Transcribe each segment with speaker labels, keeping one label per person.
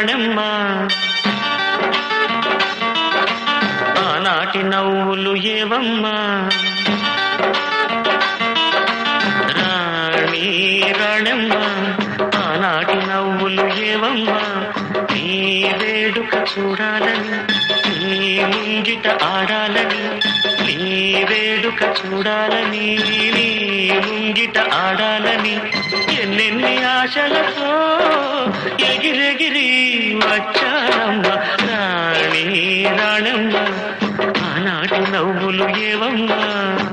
Speaker 1: రాణమ్మ ఆనాటి నవ్వులు ఏవమ్మా రాణి రాణమ్మ ఆనాటి నవ్వులు ఏవమ్మా నీ వేడుక చూడాలని నీ ముంగిట ఆడాలని నీ వేడుక చూడాలని నీ ముంగిట ఆడాలని ఎన్నెన్ని ఆశలతో ఎగిరెగిరి వచ్చానమ్మ రాణి రాణమ్మ ఆనాటి నవ్వులు ఏవమ్మా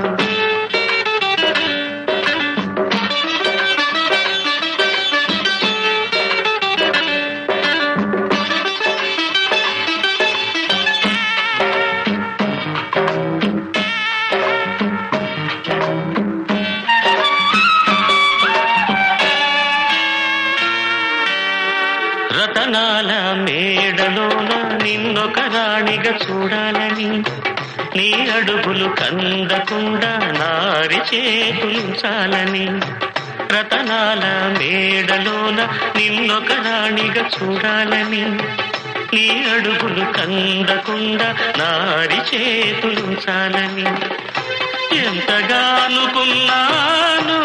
Speaker 1: రతనాల మేడలోన నిన్నొక రాణిగా చూడాలని నీ అడుగులు కందకుండా నారి చేతులుంచాలని రతనాల మేడలోన నిన్నొక రాణిగా చూడాలని నీ అడుగులు కందకుండా నారి చేతులుంచాలని ఎంతగా అనుకున్నాను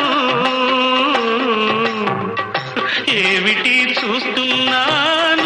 Speaker 1: ఏమిటి చూస్తున్నాను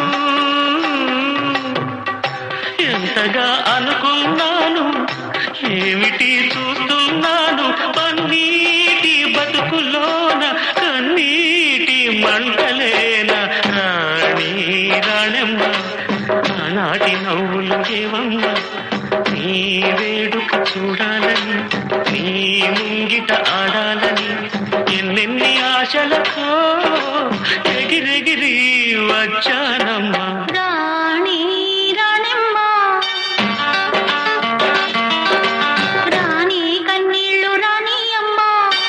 Speaker 1: ఎంతగా అనుకున్నాను ఏమిటి చూస్తున్నాను పన్నీటి బతుకులోన కన్నీటి మంటలేన రాణి రాణమ్మ ఆనాటి నవ్వులు ఏవమ్మ నీ వేడుక చూడాలని నీ ముంగిట ఆడాలని ఎన్నెన్ని ఆశలతో ఎగిరెగిరి వచ్చానమ్మా
Speaker 2: రాణి రాణమ్మ రాణి కన్నీళ్ళు రాణి అమ్మ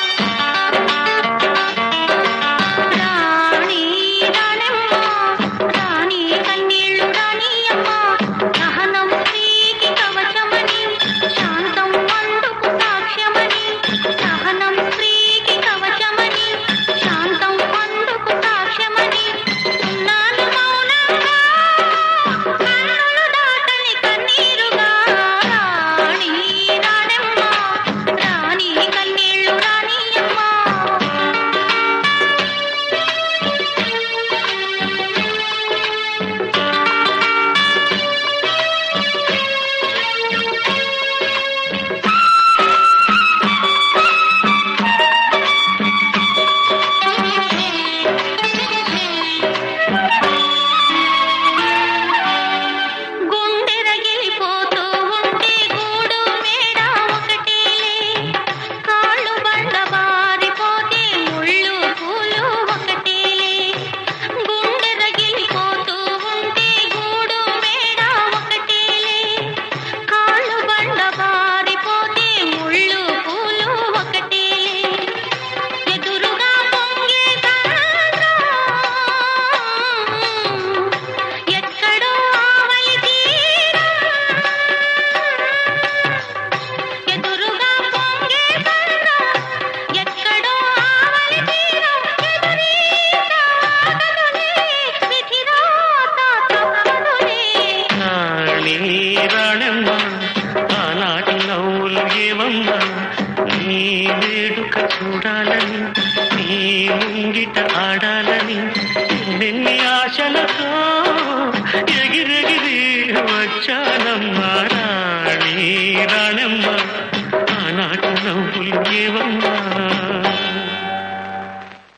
Speaker 2: రాణి రాణమ్మ రాణి కన్నీళ్ళు రాణి అమ్మ సహనం స్త్రీకి కవచమని శాంతం అందుకు సాక్ష్యమని సహనం స్త్రీకి కవచమని శాంతం అందుకు సాక్ష్యమని ఉన్నాను మౌనంగా కన్నులు దాటని కన్నీరుగా రాణి రాణమ్మ రాణి కన్నీళ్ళు రాణి అమ్మ గుండె రగిలిపోతూ ఉంటే గూడు మేడ ఒకటేలే కాళ్ళు బండ బారిపోతే ముళ్ళు పూలు ఒకటేలే గుండె రగిలిపోతూ ఉంటే గూడు మేడ ఒకటేలే కాళ్ళు బండ బారిపోతే ముళ్ళు పూలు ఒకటేలే ఎదురుగా పొంగే సంద్రం ఎక్కడో ఆవలి తీరం ఎదురుగా పొంగే సంద్రం ఎక్కడో ఆవలి తీరం ఎదురీత ఆగదులే విధిరాత తప్పదులే
Speaker 1: రాణి రాణమ్మ ఆనాటి నవ్వులు ఏవమ్మ నీ వేడుక చూడాలని నీ ముంగిట ఆడాలని ఎన్నెన్ని ఆశలతో ఎగిరెగిరి వచ్చానమ్మ రాణి రాణమ్మ ఆనాటి నవ్వులు ఏవమ్మా